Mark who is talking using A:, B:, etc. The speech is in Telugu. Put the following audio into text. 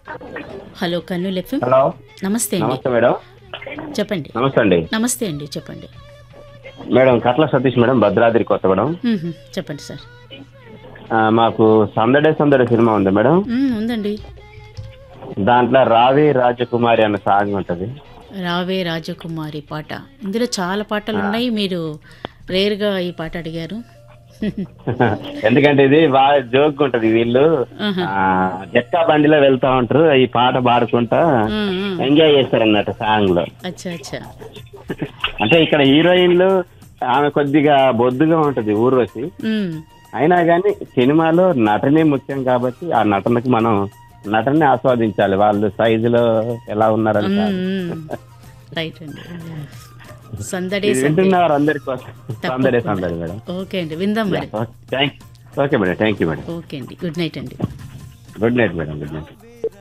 A: హలో కర్నూలు ఎఫ్ఎం
B: హలో
A: నమస్తే అండి
B: నమస్తే మేడం
A: చెప్పండి
B: నమస్తే అండి
A: నమస్తే అండి చెప్పండి
B: మేడం కట్ల సతీష్ మేడం భద్రాద్రి కొత్తగూడెం
A: మ్మ్. చెప్పండి సార్
B: ఆ, మాకు సందడే సందడే సినిమా ఉంది మేడం
A: మ్మ్, ఉందండి
B: దాంట్లో రావి రాజకుమారి అన్న సాంగ్ ఉంటది
A: రావే రాజకుమారి పాట ఇందులో చాలా పాటలు ఉన్నాయి మీరు రేర్గా ఈ పాట అడిగారు
B: ఎందుకంటే ఇది బాగా జోక్ ఉంటది వీళ్ళు
A: ఆహా.
B: ఆ, జట్కా బండిలో వెళ్తా ఉంటారు ఈ పాట పాడుకుంటా
A: మ్మ్, మ్మ్.
B: ఎంజాయ్ చేస్తారు అన్నట్టు సాంగ్ లో
A: అచ్చా అచ్చా
B: అంటే ఇక్కడ హీరోయిన్లు ఆమె కొద్దిగా బొద్దుగా ఉంటది ఊర్వశి
A: మ్మ్.
B: అయినా కానీ సినిమాలో నటనే ముఖ్యం కాబట్టి ఆ నటనకి మనం నటనని ఆస్వాదించాలి వాళ్ళు సైజులో ఎలా ఉన్నారని కాదు.
A: మ్మ్. రైట్ అండి సందడే
B: ఇది
A: సందడి
B: వింటున్నారు అందరి కోసం సందడే సందడి మేడం
A: ఓకే అండి విందాం మరి
B: thank okay madam thank you madam
A: okay అండి గుడ్ నైట్ అండి
B: good night madam good night